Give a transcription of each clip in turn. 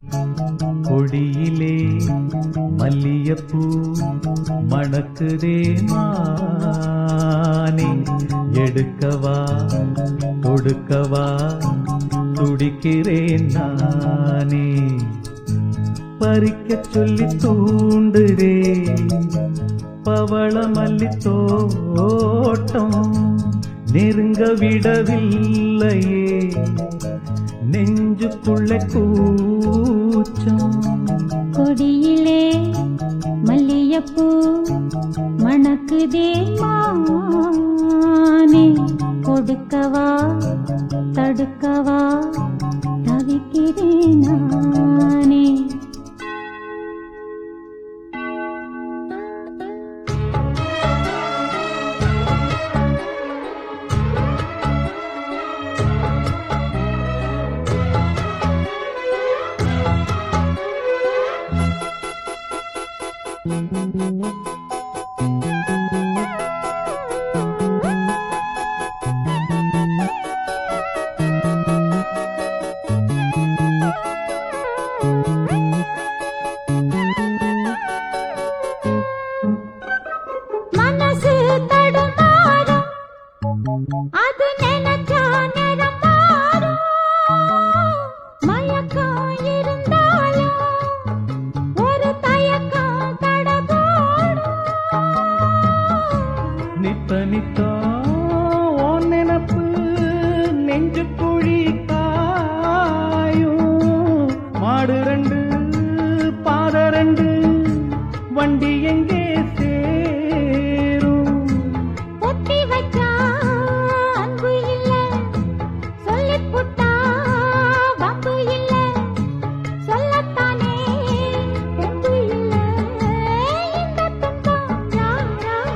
கொடியிலே மல்லியப்பூ மணக்குதே மானே எடுக்கவா கொடுக்கவா துடிக்கிறேன் நானே பறிக்கச் சொல்லி தூண்டுதே பவள மல்லி தோட்டம் நெருங்க விடவில்லையே நெஞ்சுக்குள்ள கூச்சம் கொடியிலே மல்லியப்பூ மணக்குதே மானே கொடுக்கவா தடுக்கவா தவிக்கிறேன் நானே மனசு தடுமாறும் அது நினைச்சா நிறம் மாறும் மயக்கம் இருந்தாலும் ஒரு தயக்கம் தடபோடும் நித்த நித்தா உன் நினப்பு நெஞ்சு குழி காயும் மாடு ரெண்டு பாத ரெண்டு வண்டி எங்கே சேரும் ஒட்டி வச்சா அன்பு இல்ல சொல்லிப் புட்டா வம்பு இல்ல சொல்லத்தானே தெம்பு இல்ல இந்த துன்பம் யாரால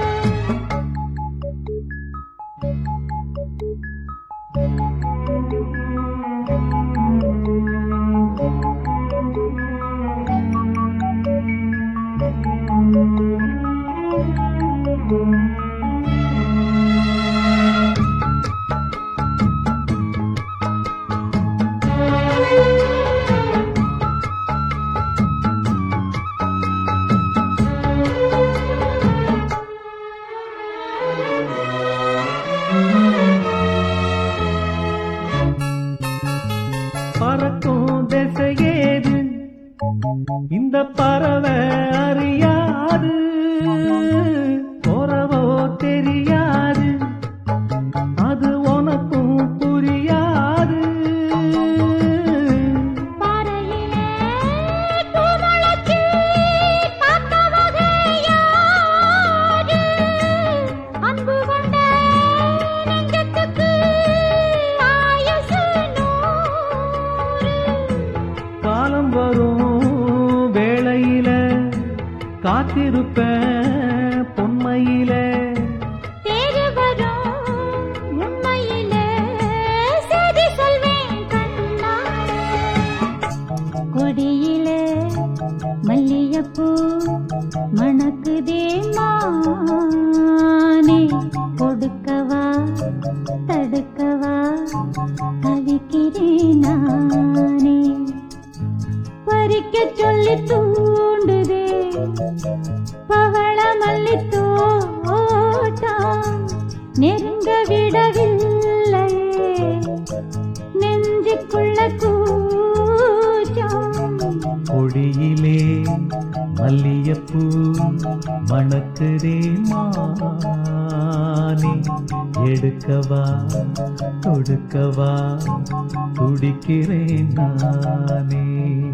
பறக்கும் திசையேது இந்த பறவை அறியாது போறவோ தெரியாது அது உனக்கும் புரியாது பாறையிலே பூமுளைச்சு காத்த வகையாரு. அன்பு கொண்ட நெஞ்சத்துக்கு ஆயுசு நூறு. காலம் வரும் வேளையில காத்திருப்பேன் பொன்மையில தேறு வரும் உண்மையிலே செய்தி சொல்வேன் கண்ணாலே. கொடியிலே மல்லியப்பூ மணக்குதே மானே கொடுக்கவா தடுக்கவா தவிக்கிறேன் நானே பறிக்க சொல்லி தூண்டுதே பவள மல்லி தோட்டம் நெருங்க விடவில்லையே நெஞ்சுக்குள்ள கூச்சம் கொடியிலே மல்லியப்பூ மணக்குதே மானே எடுக்கவா கொடுக்கவா துடிக்கிறேன் நானே